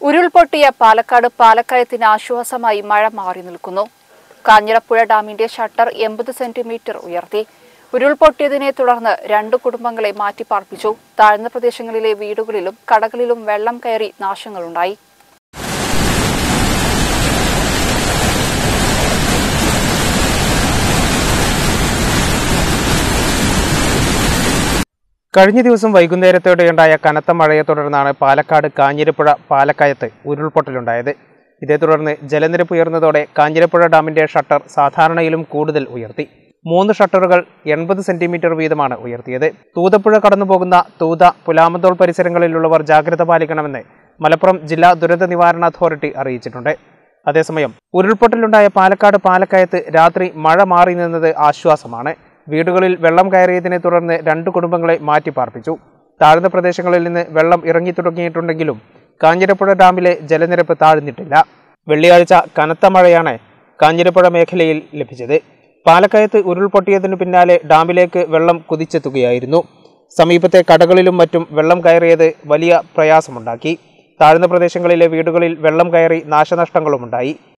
ഉരുൾപൊട്ടിയ പാലക്കാട് പാലക്കയത്തിന് ആശ്വാസമായി മഴ മാറി നിൽക്കുന്നു കാഞ്ഞിരപ്പുഴ ഡാമിന്റെ ഷട്ടർ എൺപത് സെന്റിമീറ്റർ ഉയർത്തി ഉരുൾപൊട്ടിയതിനെ തുടർന്ന് രണ്ടു കുടുംബങ്ങളെ മാറ്റിപ്പാർപ്പിച്ചു താഴ്ന്ന പ്രദേശങ്ങളിലെ വീടുകളിലും കടകളിലും വെള്ളം കയറി നാശങ്ങളുണ്ടായി കഴിഞ്ഞ ദിവസം വൈകുന്നേരത്തോടെയുണ്ടായ കനത്ത മഴയെ തുടർന്നാണ് പാലക്കാട് കാഞ്ഞിരപ്പുഴ പാലക്കയത്ത് ഉരുൾപൊട്ടലുണ്ടായത് ഇതേ തുടർന്ന് ജലനിരപ്പ് ഉയർന്നതോടെ കാഞ്ഞിരപ്പുഴ ഡാമിന്റെ ഷട്ടർ സാധാരണയിലും കൂടുതൽ ഉയർത്തി മൂന്ന് ഷട്ടറുകൾ എൺപത് സെന്റിമീറ്റർ വീതമാണ് ഉയർത്തിയത് തൂതപ്പുഴ കടന്നുപോകുന്ന തൂത പുലാമന്തോൾ പരിസരങ്ങളിലുള്ളവർ ജാഗ്രത പാലിക്കണമെന്ന് മലപ്പുറം ജില്ലാ ദുരന്ത നിവാരണ അതോറിറ്റി അറിയിച്ചിട്ടുണ്ട് അതേസമയം ഉരുൾപൊട്ടലുണ്ടായ പാലക്കാട് പാലക്കയത്ത് രാത്രി മഴ മാറി നിന്നത് ആശ്വാസമാണ് വീടുകളിൽ വെള്ളം കയറിയതിനെ തുടർന്ന് രണ്ട് കുടുംബങ്ങളെ മാറ്റിപ്പാർപ്പിച്ചു താഴ്ന്ന പ്രദേശങ്ങളിൽ നിന്ന് വെള്ളം ഇറങ്ങി തുടങ്ങിയിട്ടുണ്ടെങ്കിലും കാഞ്ഞിരപ്പുഴ ഡാമിലെ ജലനിരപ്പ് താഴ്ന്നിട്ടില്ല വെള്ളിയാഴ്ച കനത്ത മഴയാണ് കാഞ്ഞിരപ്പുഴ മേഖലയിൽ ലഭിച്ചത് പാലക്കയത്ത് ഉരുൾപൊട്ടിയതിനു പിന്നാലെ ഡാമിലേക്ക് വെള്ളം കുതിച്ചെത്തുകയായിരുന്നു സമീപത്തെ കടകളിലും മറ്റും വെള്ളം കയറിയത് വലിയ പ്രയാസമുണ്ടാക്കി താഴ്ന്ന പ്രദേശങ്ങളിലെ വീടുകളിൽ വെള്ളം കയറി നാശനഷ്ടങ്ങളുമുണ്ടായി